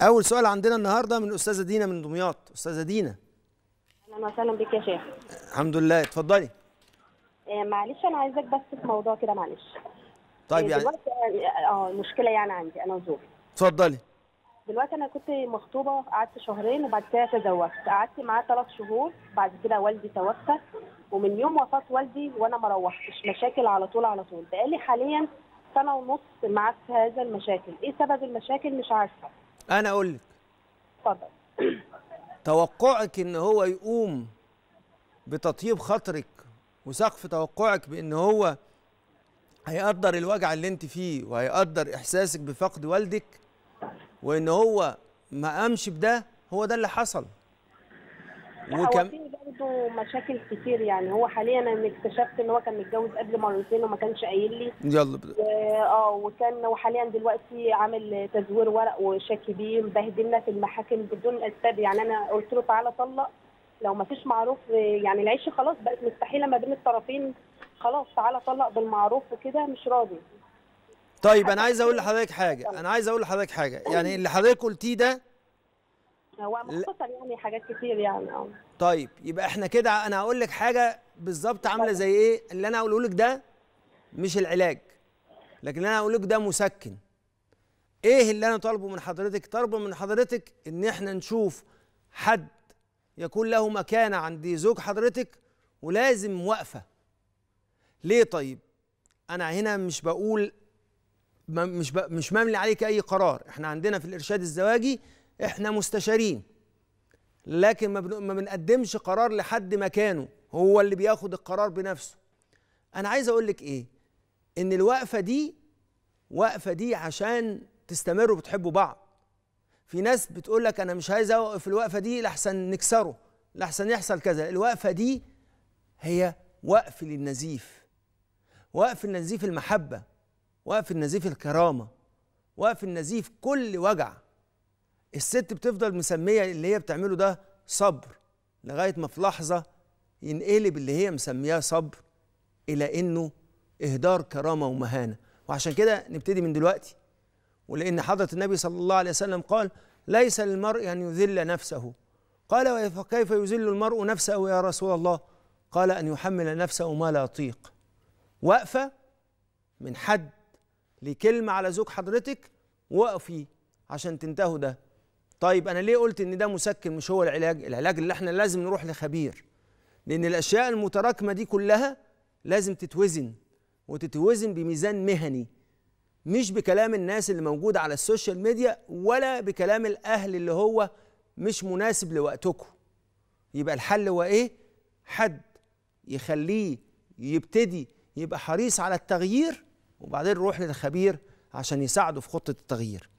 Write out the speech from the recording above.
اول سؤال عندنا النهارده من الاستاذه دينا من دمياط استاذه دينا اهلا وسهلا بك يا شيخ الحمد لله اتفضلي آه، معلش انا عايزاك بس في موضوع كده معلش طيب آه، يعني دلوقتي اه آه، مشكله يعني عندي انا وزوجي اتفضلي دلوقتي انا كنت مخطوبه قعدت شهرين وبعد كده تزوجت قعدت معاه ثلاث شهور بعد كده والدي توفى ومن يوم وفاه والدي وانا ما روحتش مشاكل على طول على طول بقالي حاليا سنه ونص معاه في هذا المشاكل ايه سبب المشاكل مش عارفه انا اقول لك اتفضل توقعك ان هو يقوم بتطيب خاطرك وسقف توقعك بان هو هيقدر الوجع اللي انت فيه وهيقدر احساسك بفقد والدك وان هو ما قامش بده هو ده اللي حصل هو وكم في برضه مشاكل كتير يعني هو حاليا انا اكتشفت ان هو كان متجوز قبل مرتين وما كانش قايل لي يلا ب- و- اه وكان وحاليا دلوقتي عامل تزوير ورق وشاكي بيه مبهدلنا في المحاكم بدون اسباب يعني انا قلت له تعالى طلق لو ما فيش معروف يعني العيشه خلاص بقت مستحيله ما بين الطرفين خلاص تعالى طلق بالمعروف وكده مش راضي طيب انا عايز اقول لحضرتك حاجه انا عايز اقول لحضرتك حاجه يعني اللي حضرتك قلتيه ده هو مختصر يعني حاجات كتير يعني اه طيب يبقى احنا كده انا هقول لك حاجه بالظبط عامله زي ايه اللي انا هقوله لك ده مش العلاج لكن اللي انا هقوله لك ده مسكن ايه اللي انا طالبه من حضرتك طالبه من حضرتك ان احنا نشوف حد يكون له مكانه عند زوج حضرتك ولازم وقفه ليه طيب انا هنا مش بقول ما- مش ب- مش مملي عليك اي قرار احنا عندنا في الارشاد الزواجي احنا مستشارين لكن ما بن- ما بنقدمش قرار لحد مكانه هو اللي بياخد القرار بنفسه انا عايز اقول لك ايه ان الوقفه دي وقفه دي عشان تستمروا بتحبوا بعض في ناس بتقول لك انا مش عايز اوقف الوقفه دي لحسن نكسره لحسن يحصل كذا الوقفه دي هي وقف للنزيف وقف النزيف المحبه وقف النزيف الكرامه وقف النزيف كل وجع الست بتفضل مسميه اللي هي بتعمله ده صبر لغايه ما في لحظه ينقلب اللي هي مسمياه صبر الى انه اهدار كرامه ومهانه وعشان كده نبتدي من دلوقتي ولان حضره النبي صلى الله عليه وسلم قال ليس للمرء ان يذل نفسه قال فكيف يذل المرء نفسه يا رسول الله قال ان يحمل نفسه ما لا يطيق وقفه من حد لكلمه على زوج حضرتك وقفي عشان تنتهوا ده طيب انا ليه قلت ان ده مسكن مش هو العلاج العلاج اللي احنا لازم نروح لخبير لان الاشياء المتراكمه دي كلها لازم تتوزن وتتوزن بميزان مهني مش بكلام الناس اللي موجوده على السوشيال ميديا ولا بكلام الاهل اللي هو مش مناسب لوقتكم يبقى الحل هو ايه حد يخليه يبتدي يبقى حريص على التغيير وبعدين نروح للخبير عشان يساعده في خطه التغيير